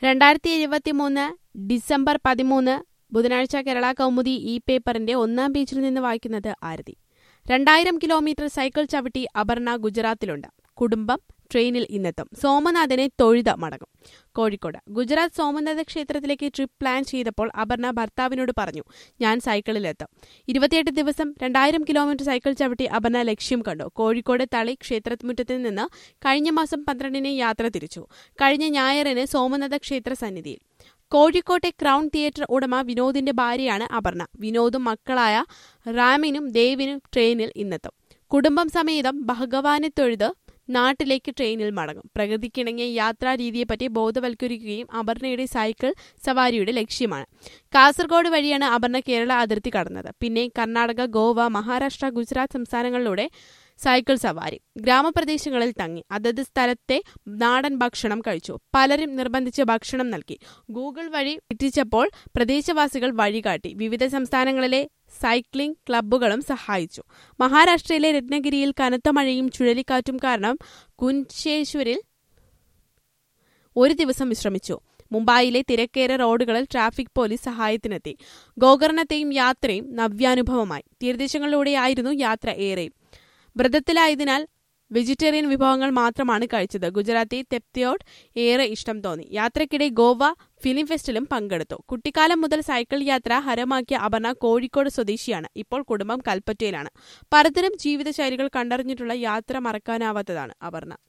രണ്ടായിരത്തി ഇരുപത്തി മൂന്ന് ഡിസംബർ പതിമൂന്ന് ബുധനാഴ്ച കേരള കൗമുദി ഈ പേപ്പറിന്റെ ഒന്നാം പേജിൽ നിന്ന് വായിക്കുന്നത് ആരതി രണ്ടായിരം കിലോമീറ്റർ സൈക്കിൾ ചവിട്ടി അപർണ ഗുജറാത്തിലുണ്ട് കുടുംബം ട്രെയിനിൽ ഇന്നെത്തും സോമനാഥനെ തൊഴുത മടങ്ങും കോഴിക്കോട് ഗുജറാത്ത് സോമനാഥ ക്ഷേത്രത്തിലേക്ക് ട്രിപ്പ് പ്ലാൻ ചെയ്തപ്പോൾ അപർണ ഭർത്താവിനോട് പറഞ്ഞു ഞാൻ സൈക്കിളിലെത്തും ഇരുപത്തിയെട്ട് ദിവസം രണ്ടായിരം കിലോമീറ്റർ സൈക്കിൾ ചവിട്ടി അപർണ ലക്ഷ്യം കണ്ടു കോഴിക്കോട് തളി ക്ഷേത്രമുറ്റത്തിൽ നിന്ന് കഴിഞ്ഞ മാസം പന്ത്രണ്ടിന് യാത്ര തിരിച്ചു കഴിഞ്ഞ ഞായറിന് സോമനാഥ ക്ഷേത്ര സന്നിധിയിൽ കോഴിക്കോട്ടെ ക്രൗൺ തിയേറ്റർ ഉടമ വിനോദിന്റെ ഭാര്യയാണ് അപർണ വിനോദും മക്കളായ റാമിനും ദേവിനും ട്രെയിനിൽ ഇന്നെത്തും കുടുംബം സമേതം ഭഗവാനെ തൊഴുത് നാട്ടിലേക്ക് ട്രെയിനിൽ മടങ്ങും പ്രകൃതിക്കിണങ്ങിയ യാത്രാ രീതിയെപ്പറ്റി ബോധവൽക്കരിക്കുകയും അപർണയുടെ സൈക്കിൾ സവാരിയുടെ ലക്ഷ്യമാണ് കാസർഗോഡ് വഴിയാണ് അപർണ കേരള അതിർത്തി കടന്നത് പിന്നെ കർണാടക ഗോവ മഹാരാഷ്ട്ര ഗുജറാത്ത് സംസ്ഥാനങ്ങളിലൂടെ സൈക്കിൾ സവാരി ഗ്രാമപ്രദേശങ്ങളിൽ തങ്ങി അതത് സ്ഥലത്തെ നാടൻ ഭക്ഷണം കഴിച്ചു പലരും നിർബന്ധിച്ച് ഭക്ഷണം നൽകി ഗൂഗിൾ വഴി എത്തിച്ചപ്പോൾ പ്രദേശവാസികൾ വഴികാട്ടി വിവിധ സംസ്ഥാനങ്ങളിലെ സൈക്ലിംഗ് ക്ലബ്ബുകളും സഹായിച്ചു മഹാരാഷ്ട്രയിലെ രത്നഗിരിയിൽ കനത്ത മഴയും ചുഴലിക്കാറ്റും കാരണം കുൻശേശ്വരിൽ ഒരു ദിവസം വിശ്രമിച്ചു മുംബൈയിലെ തിരക്കേറെ റോഡുകളിൽ ട്രാഫിക് പോലീസ് സഹായത്തിനെത്തി ഗോകർണത്തെയും യാത്രയും നവ്യാനുഭവമായി തീരദേശങ്ങളിലൂടെയായിരുന്നു യാത്ര ഏറെയും വ്രതത്തിലായതിനാൽ വെജിറ്റേറിയൻ വിഭവങ്ങൾ മാത്രമാണ് കഴിച്ചത് ഗുജറാത്തി തെപ്തിയോട് ഏറെ ഇഷ്ടം തോന്നി യാത്രയ്ക്കിടെ ഗോവ ഫിലിം ഫെസ്റ്റിലും പങ്കെടുത്തു കുട്ടിക്കാലം മുതൽ സൈക്കിൾ യാത്ര ഹരമാക്കിയ അപർണ കോഴിക്കോട് സ്വദേശിയാണ് ഇപ്പോൾ കുടുംബം കൽപ്പറ്റയിലാണ് പലതരം ജീവിതശൈലികൾ കണ്ടറിഞ്ഞിട്ടുള്ള യാത്ര മറക്കാനാവാത്തതാണ് അപർണ